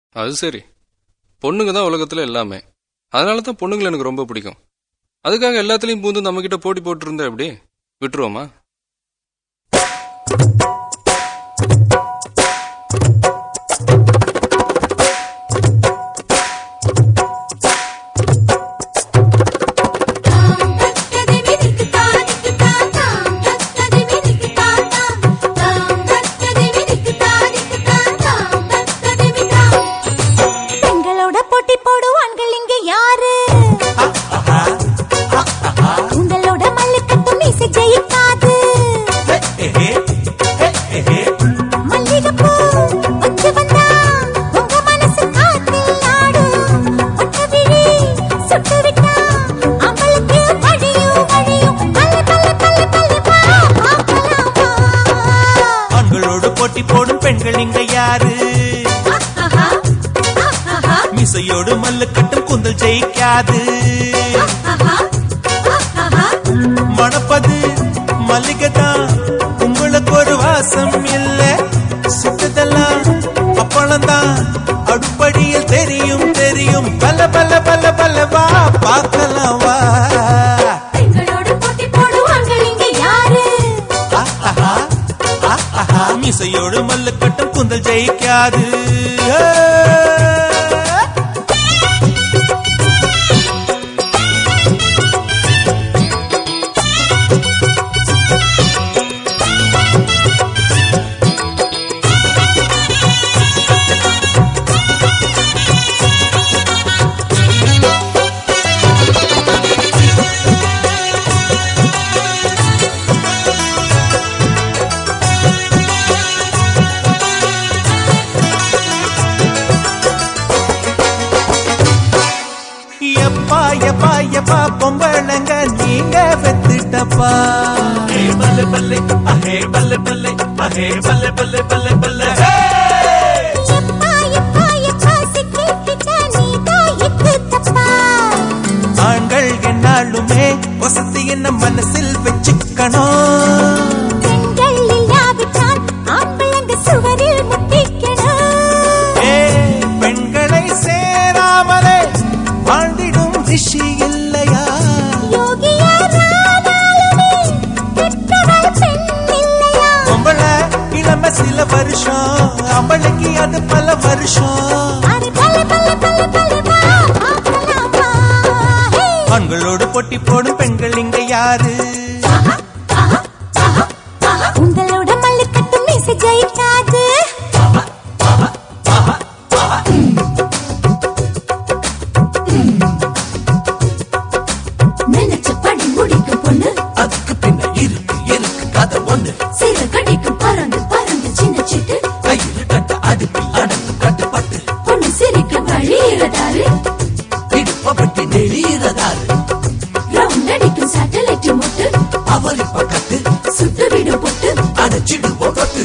அது சரி பொண்ணுங்க தான் உலகத்துல எல்லாமே அதனால தான் பொண்ணுங்களை எனக்கு ரொம்ப பிடிக்கும் அதுக்காக எல்லாத்துலயும் பூந்து நம்ம கிட்ட போட்டி போட்டு இருந்தா எப்படி விட்டுருவோமா பெண்களோட போட்டி போடும் ஆண்கள் இங்க யாரு உங்களோட மல்லுக்கட்டு மீசை ஜெயிக்காது மல்லிகைப்பூ வச்சு வந்தா உங்க மனசு காத்தில் ஆடும் ஒட்ட விழி சுட்டு விட்டா அவளுக்கு வழியும் வழியும் பல்ல பல்ல பல்ல பல்ல வா பார்க்கலாம் வா ஆண்களோடு போட்டி போடும் பெண்கள் இங்க யாரு ஆஹா ஆஹா மிசையோடு மல்லு கட்டும் குந்தல் ஜெயிக்காது ஆஹா ஆஹா மணப்பது மல்லிகைதான் உங்களுக்கு ஒரு வாசம் இல்ல சுட்டதெல்லாம் அப்பளம்தான் அடுப்படியில் தெரியும் தெரியும் பல பல பல பல வா பார்க்கலாம் வா பெண்களோட போட்டி போடும் ஆண்கள் இங்க யாரு ஆஹா, ஆஹா, மிசையோடு மல்லு கட்டும் குந்தல் ஜெயிக்காது ஏ. எப்பா எப்பா எப்பா பொம்பளங்க நீங்க வெத்துட்டப்பா பல்ல பல்ல அஹே பல்ல பல்ல அஹே பல்ல பல்ல பல்ல பல்ல எப்பா எப்பா எப்பா சிக்கிக்கிட்ட நீதான் இக்கு தப்பா ஆண்கள் என்னாலுமே வசதி என்ன மனசில் வச்சுக்கணும் பெண்கள் இல்லாவிட்டால் ஆம்பளங்க சுவரில் முட்டிக்கணும் ஏ பெண்களை சேராமலே வாழ்ந்திடும் ரிஷி இல்லையா யோகியாரானாலுமே பெற்றவள் பெண் இல்லையா பொம்பள இளம சில வருஷம் அவளுக்கு அது பல வருஷம் அது பல பல பல பல வா பார்க்கலாம் வா ஹே ஆண்களோடு போட்டி போடும் பெண்கள் இங்க யாரு உங்களோட மல்லுக்கட்டு மீசை ஜெயிக்காது நினைச்ச படி முடிக்கும் பொண்ணு அதுக்கு பின்ன இருக்கு இருக்கு கதை ஒண்ணு சிறு கடிக்கும் பறந்து பறந்து சின்ன சிட்டு கையில் கட்ட அடுப்பில் அடங்கு கட்டுப்பட்டு பொண்ணு சிரிக்க வழியிறதாரு இடுப்பப்பட்டு நெளியறதாரு ரவுண்ட் அடிக்கும் சேட்டலைட் முட்டு அவரி பக்கத்து சுட்டு விடும் பொட்டு அடைச்சிடுவோம் பட்டு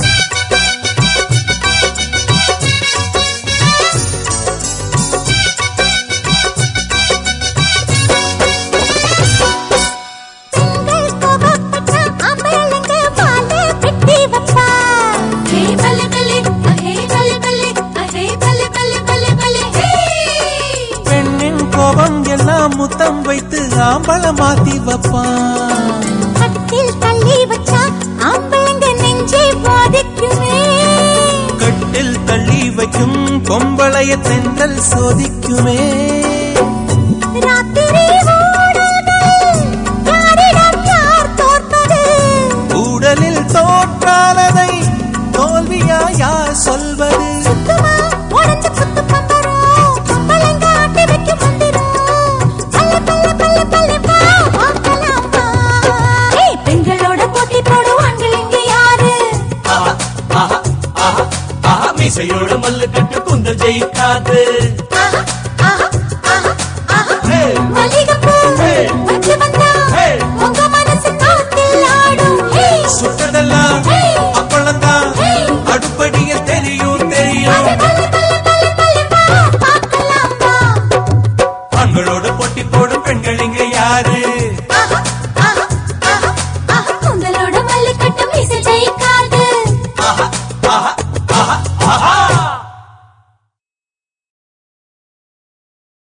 பெண்கள் கோபப்பட்டா ஆம்பளைங்க வாழை வெட்டி வைப்பா ஹே பல்லே பல்லே ஹே பல்லே பல்லே ஹே பல்லே பல்லே பல்லே பல்லே ஹே பெண்ணின் கோபம் எல்லாம் முத்தம் வைத்து ஆம்பள மாத்தி வைப்பான் கட்டில் தள்ளி வச்சா ஆம்பளைங்க நெஞ்சே பாதிக்குமே கட்டில் தள்ளி வைக்கும் பொம்பளைய தென்றல் சோதிக்குமே ராத்திரி ஊடல்கள் யாரிடம் யார் தோற்பது ஊடலில் தோற்றாலதை தோல்வியா யார் சொல்வது சுத்தமா உடஞ்ச புத்து பம்பரம் பம்பளங்க ஆட்டி வைக்க வந்துரும் பல்ல பல்ல பல்ல பல்ல வா பார்க்கலாம் வா ஏய் பெண்களோட போட்டி போடும் ஆண்கள் இங்க யாரு மீசையோட மல்லு கட்டு குந்தல் ஜெயிக்காது ஆஹா